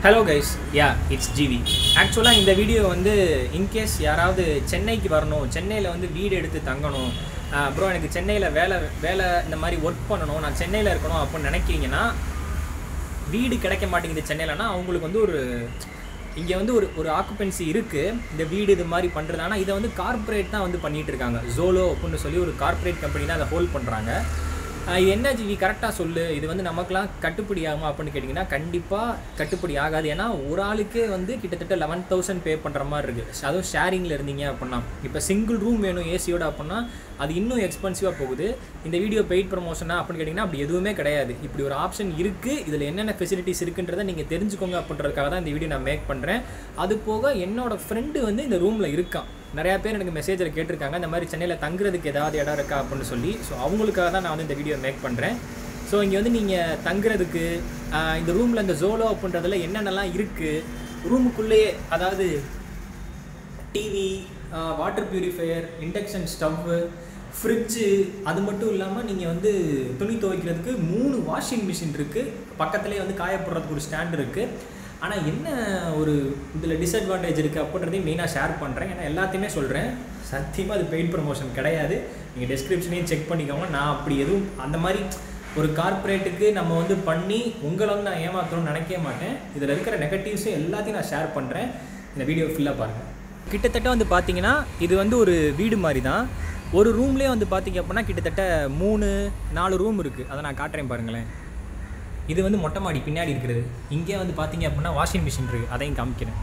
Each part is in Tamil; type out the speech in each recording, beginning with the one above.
Hello guys yeah it's GV ஆக்சுவலாக இந்த வீடியோ வந்து இன்கேஸ் யாராவது சென்னைக்கு வரணும் சென்னையில் வந்து வீடு எடுத்து தங்கணும் ப்ரோ எனக்கு சென்னையில் வேலை வேலை இந்த மாதிரி ஒர்க் பண்ணணும் நான் சென்னையில் இருக்கணும் அப்படின்னு நினைக்கிறீங்கன்னா வீடு கிடைக்க மாட்டேங்குது சென்னையிலனா அவங்களுக்கு வந்து ஒரு இங்கே வந்து ஒரு ஒரு ஆக்குபென்சி இருக்குது இந்த வீடு இது மாதிரி பண்ணுறது ஆனால் இதை வந்து கார்ப்பரேட் தான் வந்து பண்ணிகிட்டு இருக்காங்க ஜோலோ அப்படின்னு சொல்லி ஒரு கார்ப்பரேட் கம்பெனி தான் அதை ஹோல்ட் பண்ணுறாங்க இது என்ன ஜிவி கரெக்டாக சொல்லு இது வந்து நமக்குலாம் கட்டுப்படி ஆகுமா அப்படின்னு கேட்டிங்கன்னா கண்டிப்பாக கட்டுப்படி ஆகாது ஏன்னா ஒரு ஆளுக்கே வந்து கிட்டத்தட்ட லெவன் தௌசண்ட் பே பண்ணுற மாதிரி இருக்குது அதுவும் ஷேரிங்கில் இருந்தீங்க அப்படின்னா இப்போ சிங்கிள் ரூம் வேணும் ஏசியோட அப்படின்னா அது இன்னும் எக்ஸ்பென்சிவாக போகுது இந்த வீடியோ பெய்ட் ப்ரமோஷனா அப்படின்னு கேட்டிங்கன்னா அப்படி எதுவுமே கிடையாது இப்படி ஒரு ஆப்ஷன் இருக்குது இதில் என்னென்ன ஃபெசிலிட்டிஸ் இருக்குன்றதை நீங்கள் தெரிஞ்சுக்கோங்க அப்படின்றதுக்காக தான் இந்த வீடியோ நான் மேக் பண்ணுறேன் அது போக என்னோட ஃப்ரெண்டு வந்து இந்த ரூமில் இருக்கான் நிறையா பேர் எனக்கு மெசேஜில் கேட்டிருக்காங்க இந்த மாதிரி சென்னையில் தங்குறதுக்கு ஏதாவது இடம் இருக்கா அப்படின்னு சொல்லி ஸோ அவங்களுக்காக தான் நான் வந்து இந்த வீடியோ மேக் பண்ணுறேன் ஸோ இங்கே வந்து நீங்கள் தங்குறதுக்கு ஆஹ் இந்த ரூமில் இந்த ஜோலோ அப்படின்றதுல என்னென்னலாம் இருக்குது ரூமுக்குள்ளேயே அதாவது TV water purifier induction stove fridge அது மட்டும் இல்லாமல் நீங்கள் வந்து துணி துவைக்கிறதுக்கு மூணு வாஷிங் மிஷின் இருக்குது பக்கத்துலேயே வந்து காயப்படுறதுக்கு ஒரு ஸ்டாண்ட் இருக்குது ஆனால் என்ன ஒரு இதில் டிஸ்அட்வான்டேஜ் இருக்குது அப்படின்றதையும் மெயினாக ஷேர் பண்ணுறேன் ஏன்னா எல்லாத்தையுமே சொல்கிறேன் சத்தியமாக அது பெய்ட் ப்ரமோஷன் கிடையாது நீங்கள் டெஸ்கிரிப்ஷனையும் செக் பண்ணிக்கோங்க நான் அப்படி எதுவும் அந்த மாதிரி ஒரு கார்ப்பரேட்டுக்கு நம்ம வந்து பண்ணி உங்களை வந்து நான் ஏமாற்றணும்னு நினைக்கவே மாட்டேன் இதில் இருக்கிற நெகட்டிவ்ஸும் எல்லாத்தையும் நான் ஷேர் பண்ணுறேன் இந்த வீடியோ ஃபுல்லாக பாருங்கள் கிட்டத்தட்ட வந்து பார்த்தீங்கன்னா இது வந்து ஒரு வீடு மாதிரி தான் ஒரு ரூம்லேயே வந்து பார்த்தீங்க அப்படின்னா கிட்டத்தட்ட மூணு நாலு ரூம் இருக்குது அதை நான் காட்டுறேன் பாருங்களேன் இது வந்து மொட்டை மாடி பின்னாடி இருக்கிறது இங்கே வந்து பார்த்தீங்க அப்படின்னா வாஷிங் மிஷின் இருக்குது அதையும் காமிக்கிறேன்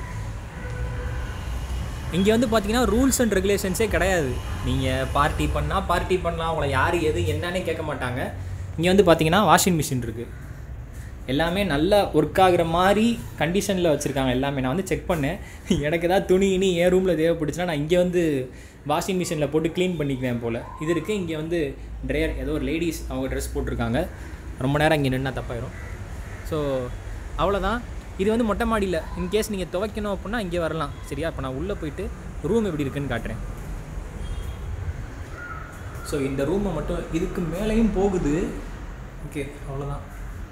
இங்கே வந்து பார்த்தீங்கன்னா ரூல்ஸ் அண்ட் ரெகுலேஷன்ஸே கிடையாது நீங்கள் பார்ட்டி பண்ணால் பார்ட்டி பண்ணலாம் உங்களை யார் எது என்னன்னே கேட்க மாட்டாங்க இங்கே வந்து பார்த்தீங்கன்னா வாஷிங் மிஷின் இருக்குது எல்லாமே நல்லா ஒர்க் ஆகுற மாதிரி கண்டிஷனில் வச்சுருக்காங்க எல்லாமே நான் வந்து செக் பண்ணேன் எனக்கு ஏதாவது துணி இனி என் ரூமில் தேவைப்பட்டுச்சுன்னா நான் இங்கே வந்து வாஷிங் மிஷினில் போட்டு க்ளீன் பண்ணிக்குவேன் போல் இது இருக்குது இங்கே வந்து ட்ரையர் ஏதோ ஒரு லேடிஸ் அவங்க ட்ரெஸ் போட்டிருக்காங்க ரொம்ப நேரம் இங்கே நின்னா தப்பாயிரும் ஸோ அவ்வளோதான் இது வந்து மொட்டை மாடியில் இன்கேஸ் நீங்கள் துவைக்கணும் அப்படின்னா இங்கே வரலாம் சரியா இப்போ நான் உள்ளே போயிட்டு ரூம் எப்படி இருக்குன்னு காட்டுறேன் ஸோ இந்த ரூமை மட்டும் இதுக்கு மேலேயும் போகுது ஓகே அவ்வளோதான்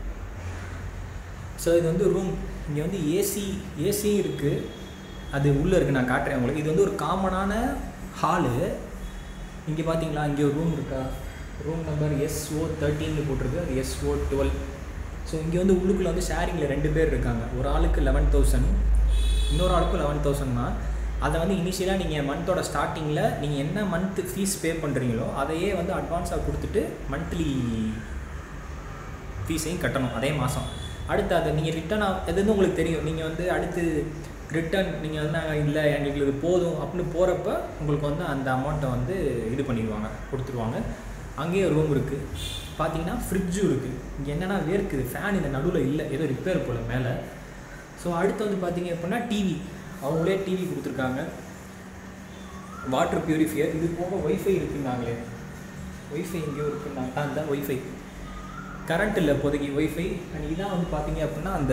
ஸோ இது வந்து ரூம் இங்கே வந்து ஏசி ஏசியும் இருக்குது அது உள்ளே இருக்குது நான் காட்டுறேன் உங்களுக்கு இது வந்து ஒரு காமனான ஹாலு இங்கே பார்த்தீங்களா இங்கே ஒரு ரூம் இருக்கா ரூம் நம்பர் எஸ்ஓ தேர்ட்டின்னு போட்டிருக்கு அது எஸ்ஓ டுவெல் ஸோ இங்கே வந்து உள்ளுக்குள்ளே வந்து ஷேரிங்கில் ரெண்டு பேர் இருக்காங்க ஒரு ஆளுக்கு லெவன் தௌசண்ட் இன்னொரு ஆளுக்கு லெவன் தௌசண்ட் தான் அதை வந்து இனிஷியலாக நீங்கள் மந்த்தோட ஸ்டார்டிங்கில் நீங்கள் என்ன மந்த்து ஃபீஸ் பே பண்ணுறீங்களோ அதையே வந்து அட்வான்ஸாக கொடுத்துட்டு மந்த்லி ஃபீஸையும் கட்டணும் அதே மாதம் அடுத்து அதை நீங்கள் ரிட்டர்ன் அது வந்து உங்களுக்கு தெரியும் நீங்கள் வந்து அடுத்து ரிட்டர்ன் நீங்கள் வந்து நாங்கள் இல்லை எங்களுக்கு இது போதும் அப்படின்னு போகிறப்ப உங்களுக்கு வந்து அந்த அமௌண்ட்டை வந்து இது பண்ணிடுவாங்க கொடுத்துருவாங்க அங்கேயே ரூம் இருக்குது பார்த்தீங்கன்னா ஃப்ரிட்ஜும் இருக்குது இங்கே என்னென்னா வேர்க்குது ஃபேன் இந்த நடுவில் இல்லை ஏதோ ரிப்பேர் போல் மேலே ஸோ அடுத்து வந்து பார்த்தீங்க அப்படின்னா டிவி அவங்களே டிவி கொடுத்துருக்காங்க வாட்டர் பியூரிஃபையர் இது போக ஒய்ஃபை இருக்குன்னாங்களே ஒய்ஃபை எங்கேயோ இருக்குன்னாங்க ஆ இந்த ஒய்ஃபை கரண்ட் இல்லை இப்போதைக்கு ஒய்ஃபை அண்ட் இதான் வந்து பார்த்தீங்க அப்படின்னா அந்த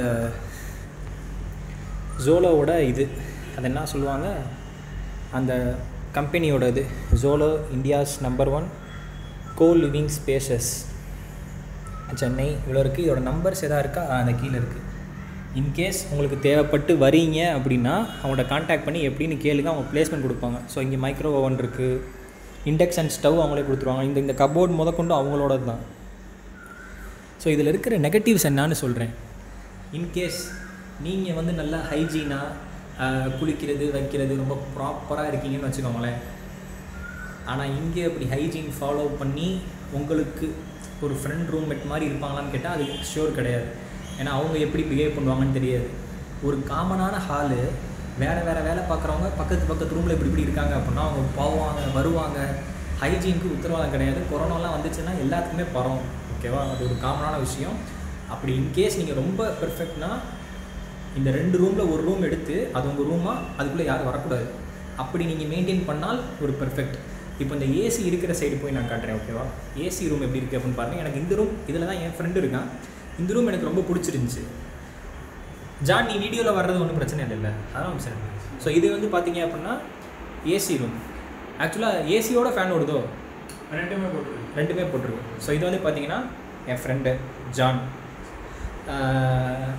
ஜோலோவோட இது அது என்ன சொல்லுவாங்க அந்த கம்பெனியோட இது Zolo India's number one co living spaces Chennai இவ்வளோ இருக்குது இதோட நம்பர்ஸ் எதாவது இருக்கா அந்த கீழே இருக்குது இன்கேஸ் உங்களுக்கு தேவைப்பட்டு வரீங்க அப்படின்னா அவங்களோட காண்டாக்ட் பண்ணி எப்படின்னு கேளுங்க அவங்க பிளேஸ்மெண்ட் கொடுப்பாங்க ஸோ இங்கே மைக்ரோ ஓவன் இருக்குது இண்டக்ஷன் ஸ்டவ் அவங்களே கொடுத்துருவாங்க இந்த இந்த கபோர்ட் முதற்கொண்டு அவங்களோடது தான் ஸோ இதில் இருக்கிற நெகட்டிவ்ஸ் என்னான்னு சொல்கிறேன் இன்கேஸ் நீங்கள் வந்து நல்லா ஹைஜீனாக குளிக்கிறது வைக்கிறது ரொம்ப ப்ராப்பராக இருக்கீங்கன்னு வச்சுக்கோங்களேன் ஆனால் இங்கே அப்படி ஹைஜீன் ஃபாலோ பண்ணி உங்களுக்கு ஒரு ஃப்ரெண்ட் ரூம்மேட் மாதிரி இருப்பாங்களான்னு கேட்டால் அது ஷியோர் கிடையாது ஏன்னா அவங்க எப்படி பிஹேவ் பண்ணுவாங்கன்னு தெரியாது ஒரு காமனான ஹாலு வேறு வேறு வேலை பார்க்குறவங்க பக்கத்து பக்கத்து ரூமில் இப்படி இப்படி இருக்காங்க அப்படின்னா அவங்க போவாங்க வருவாங்க ஹைஜீனுக்கு உத்தரவாதம் கிடையாது கொரோனாலாம் வந்துச்சுன்னா எல்லாத்துக்குமே பரம் ஓகேவா அது ஒரு காமனான விஷயம் அப்படி இன்கேஸ் நீங்கள் ரொம்ப பெர்ஃபெக்ட்னா இந்த ரெண்டு ரூமில் ஒரு ரூம் எடுத்து அது உங்கள் ரூமாக அதுக்குள்ளே யாரும் வரக்கூடாது அப்படி நீங்கள் மெயின்டைன் பண்ணால் ஒரு பெர்ஃபெக்ட் இப்போ இந்த ஏசி இருக்கிற சைடு போய் நான் காட்டுறேன் ஓகேவா ஏசி ரூம் எப்படி இருக்குது அப்படின்னு பாருங்கள் எனக்கு இந்த ரூம் இதில் தான் என் ஃப்ரெண்டு இருக்கான் இந்த ரூம் எனக்கு ரொம்ப பிடிச்சிருந்துச்சு ஜான் நீ வீடியோவில் வர்றது ஒன்றும் பிரச்சனை இல்லைல்ல அதான் சரி ஸோ இது வந்து பார்த்தீங்க அப்படின்னா ஏசி ரூம் ஆக்சுவலாக ஏசியோட ஃபேன் ஓடுதோ ரெண்டுமே போட்டுருக்கு ரெண்டுமே போட்டிருக்கு ஸோ இது வந்து பார்த்தீங்கன்னா என் ஃப்ரெண்டு ஜான்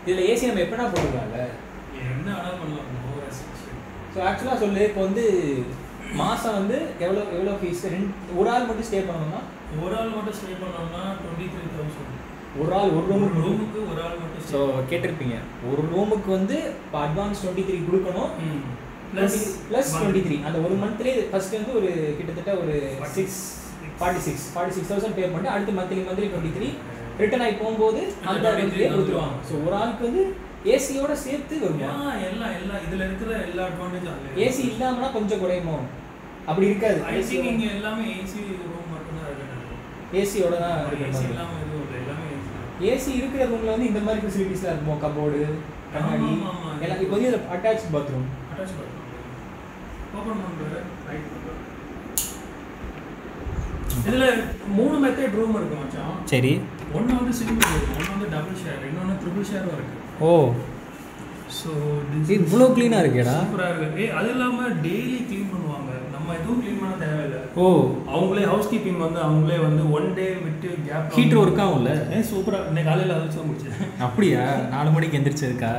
இதில் ஏசி நம்ம எப்படின்னா போட்டுக்கலாம்ல என்ன வேணாலும் பண்ணலாம் நோ ரெஸ்ட்ரிக்ஷன் ஸோ ஆக்சுவலாக சொல்லு இப்போ வந்து மாதம் வந்து எவ்வளோ எவ்வளோ ஃபீஸ் ரெண்டு ஒரு ஆள் மட்டும் ஸ்டே பண்ணணும்னா ஒரு ஆள் மட்டும் ஸ்டே பண்ணோம்னா டுவெண்ட்டி த்ரீ தௌசண்ட் ஒரு ஆள் ஒரு ஒரு ரூமுக்கு ரூம் ரூமுக்கு ஒரு ஆள் மட்டும் ஸோ கேட்டிருப்பீங்க ஒரு ரூமுக்கு வந்து இப்போ அட்வான்ஸ் டுவெண்ட்டி த்ரீ கொடுக்கணும் ப்ளஸ் ப்ளஸ் டுவெண்ட்டி த்ரீ அந்த ஒரு மந்த்லேயே ஃபர்ஸ்ட் வந்து ஒரு கிட்டத்தட்ட ஒரு six forty six forty six thousand pay பண்ணி அடுத்து monthly monthly twenty three return ஆகி போகும்போது அந்த அந்த 23 மந்த்லேயே கொடுத்துருவாங்க ஸோ ஒரு ஆளுக்கு வந்து ஏசியோட சேர்த்து வருமா எல்லாம் எல்லாம் இதுல இருக்கிற எல்லா அட்வான்டேஜும் அதுல ஏசி இல்லாமனா கொஞ்சம் குறையுமோ அப்படி இருக்காது ஐ திங்க் இங்க எல்லாமே ஏசி ரூம் மட்டும் தான் இருக்கு ஏசியோட தான் ஏசி இருக்கு இல்லாம எதுவும் இல்லை எல்லாமே ஏசி ஏசி இருக்கிற ரூம்ல வந்து இந்த மாதிரி ஃபெசிலிட்டிஸ்லாம் இருக்குமோ கபோர்டு கண்ணாடி ஆமா, ஆமா, ஆமா. எல்லாம் இப்போ வந்து இதில் attach bathroom attach bathroom open பண்றது ரைட் இதுல மூணு மெத்தட் ரூம் இருக்கு மச்சான் சரி ஒன்னு வந்து சிங்கிள் ரூம் ஒன்னு வந்து டபுள் ஷேர் இன்னொன்னு ட்ரிபிள் ஷேரும் இருக்கு ஓ ஸோ இது இவ்வளோ க்ளீனாக இருக்கேடா சூப்பரா இருக்கு ஏய் அது இல்லாம டெய்லி க்ளீன் பண்ணுவாங்க நம்ம எதுவும் க்ளீன் பண்ண தேவையில்லை ஓ அவங்களே ஹவுஸ் கீப்பிங் வந்து அவங்களே வந்து ஒன் டே விட்டு கேப் ஹீட்டர் ஒர்க் ஆகும்ல ஏ சூப்பரா இன்னைக்கு காலையில் அதை வச்சு தான் முடிச்சேன் அப்படியா நாலு மணிக்கு எந்திரிச்சதுக்கா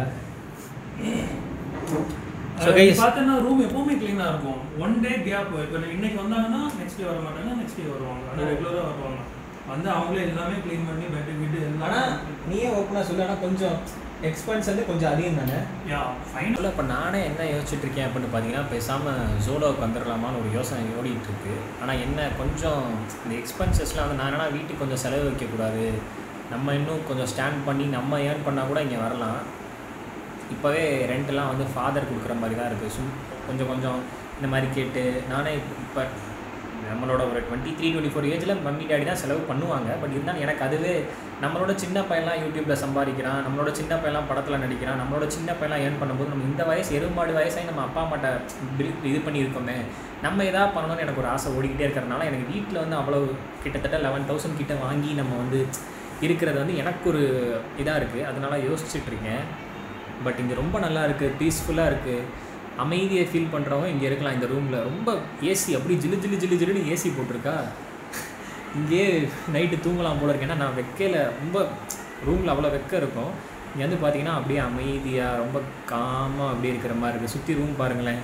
So So guys- பார்த்தீங்கன்னா ரூம் எப்பவுமே க்ளீனாக இருக்கும் ஒன் டே கேப் இப்போ இன்னைக்கு வந்தாங்கன்னா நெக்ஸ்ட் டே வர மாட்டாங்க நெக்ஸ்ட் டே வருவாங்க ஆனால் ரெகுலராக வருவாங்க வந்து அவங்களே எல்லாமே க்ளீன் பண்ணி பெட்டு கிட்டு ஆனால் எல்லாம் நீயே ஓப்பனாக சொல்லு ஆனால் கொஞ்சம் எக்ஸ்பென்ஸ் வந்து கொஞ்சம் அதிகம் தானே யா ஃபைன் இல்லை இப்போ நானே என்ன யோசிச்சுட்டு இருக்கேன் அப்படின்னு பார்த்தீங்கன்னா பேசாமல் ஜோலோவுக்கு வந்துடலாமான்னு ஒரு யோசனை ஓடிட்டு இருக்கு ஆனால் என்ன கொஞ்சம் இந்த எக்ஸ்பென்சஸ்லாம் வந்து நான் என்னன்னா வீட்டுக்கு கொஞ்சம் செலவு வைக்கக்கூடாது நம்ம இன்னும் கொஞ்சம் ஸ்டாண்ட் பண்ணி நம்ம ஏர்ன் பண்ணால் கூட இங்கே வரலாம் இப்போவே ரெண்ட்லாம் வந்து ஃபாதர் கொடுக்குற மாதிரி தான் இருக்குது சும் கொஞ்சம் கொஞ்சம் இந்த மாதிரி கேட்டு நானே இப்போ நம்மளோட ஒரு டுவெண்ட்டி த்ரீ டுவெண்ட்டி ஃபோர் ஏஜில் மம்மி டாடி தான் செலவு பண்ணுவாங்க பட் இருந்தாலும் எனக்கு அதுவே நம்மளோட சின்ன பையன்லாம் யூடியூப்பில் சம்பாதிக்கிறான் நம்மளோட சின்ன பையன்லாம் படத்தில் நடிக்கிறான் நம்மளோட சின்ன பையன்லாம் ஏர்ன் பண்ணும்போது நம்ம இந்த வயசு எருமாடு வயசாகி நம்ம அப்பா அம்மாட்ட பில் இது பண்ணியிருக்கோமே நம்ம எதாவது பண்ணணும்னு எனக்கு ஒரு ஆசை ஓடிக்கிட்டே இருக்கிறனால எனக்கு வீட்டில் வந்து அவ்வளோ கிட்டத்தட்ட லெவன் தௌசண்ட் கிட்ட வாங்கி நம்ம வந்து இருக்கிறது வந்து எனக்கு ஒரு இதாக இருக்குது அதனால யோசிச்சுட்டு இருக்கேன் பட் இங்கே ரொம்ப நல்லா இருக்குது பீஸ்ஃபுல்லாக இருக்குது அமைதியை ஃபீல் பண்ணுறவங்க இங்கே இருக்கலாம் இந்த ரூமில் ரொம்ப ஏசி அப்படி ஜிலு ஜிலு ஜிலு ஜிலுன்னு ஏசி போட்டிருக்கா இங்கேயே நைட்டு தூங்கலாம் போல இருக்கு ஏன்னா நான் வைக்கல ரொம்ப ரூமில் அவ்வளோ வெக்க இருக்கும் இங்கே வந்து பார்த்தீங்கன்னா அப்படியே அமைதியாக ரொம்ப காமாக அப்படியே இருக்கிற மாதிரி இருக்குது சுற்றி ரூம் பாருங்களேன்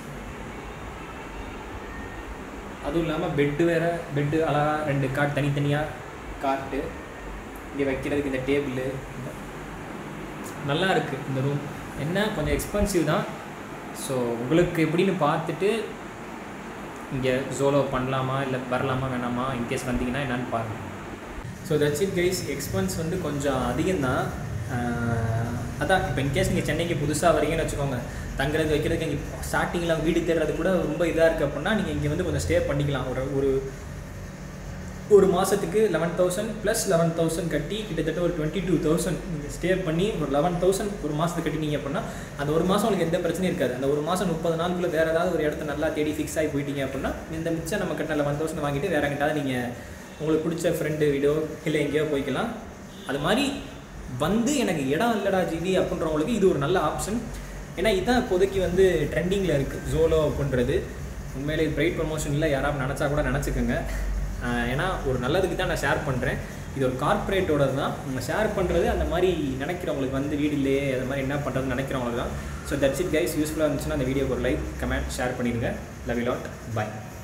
அதுவும் இல்லாமல் பெட்டு வேறு பெட்டு அழகாக ரெண்டு காட் தனித்தனியாக காட்டு இங்கே வைக்கிறதுக்கு இந்த டேபிள் நல்லா இருக்குது இந்த ரூம் என்ன கொஞ்சம் எக்ஸ்பென்சிவ் தான் ஸோ உங்களுக்கு எப்படின்னு பார்த்துட்டு இங்கே ஜோலோ பண்ணலாமா இல்லை வரலாமா வேணாமா இன்கேஸ் வந்தீங்கன்னா என்னன்னு பாருங்கள் so that's it guys expense வந்து கொஞ்சம் அதிகம்தான் ஆஹ் அதான் இப்போ இன்கேஸ் நீங்கள் சென்னைக்கு புதுசாக வரீங்கன்னு வச்சுக்கோங்க தங்குறது வைக்கிறதுக்கு இங்கே ஸ்டார்டிங்கில் வீடு தேடுறது கூட ரொம்ப இதாக இருக்குது அப்படின்னா நீங்கள் இங்கே வந்து கொஞ்சம் ஸ்டே பண்ணிக்கலாம் ஒரு ஒரு ஒரு மாதத்துக்கு eleven thousand plus eleven thousand கட்டி கிட்டத்தட்ட ஒரு டுவெண்ட்டி டூ தௌசண்ட் நீங்கள் ஸ்டே பண்ணி ஒரு லெவன் தௌசண்ட் ஒரு மாதத்துக்கு கட்டினீங்க அப்படின்னா அந்த ஒரு மாதம் உங்களுக்கு எந்த பிரச்சனையும் இருக்காது அந்த ஒரு மாதம் முப்பது நாளுக்குள்ளே வேறு ஏதாவது ஒரு இடத்த நல்லா தேடி ஃபிக்ஸ் ஆகி போயிட்டீங்க அப்படின்னா இந்த மிச்சம் நம்ம கட்டின லெவன் தௌசண்ட் வாங்கிட்டு வேறு எங்கிட்டாவது நீங்கள் உங்களுக்கு பிடிச்ச ஃப்ரெண்டு வீடோ இல்லை எங்கேயோ போய்க்கலாம் அது மாதிரி வந்து எனக்கு இடம் இல்லடா ஜிவி அப்படின்றவங்களுக்கு இது ஒரு நல்ல ஆப்ஷன் ஏன்னா இதுதான் இப்போதைக்கு வந்து ட்ரெண்டிங்கில் இருக்குது ஜோலோ அப்படின்றது உண்மையிலே பிரைட் ப்ரமோஷன் இல்லை யாராவது நினச்சா கூட நினச்சிக்கோங்க ஆஹ் ஏன்னா ஒரு நல்லதுக்கு தான் நான் ஷேர் பண்ணுறேன் இது ஒரு கார்ப்பரேட்டோட தான் நம்ம ஷேர் பண்ணுறது அந்த மாதிரி நினைக்கிறவங்களுக்கு வந்து வீடு இல்லையே அது மாதிரி என்ன பண்ணுறதுன்னு நினைக்கிறவங்களுக்கு தான் ஸோ தட்ஸ் இட் கைஸ் யூஸ்ஃபுல்லாக இருந்துச்சுன்னா அந்த வீடியோக்கு ஒரு லைக் கமெண்ட் ஷேர் பண்ணிடுங்க லவ் யூ லாட் பை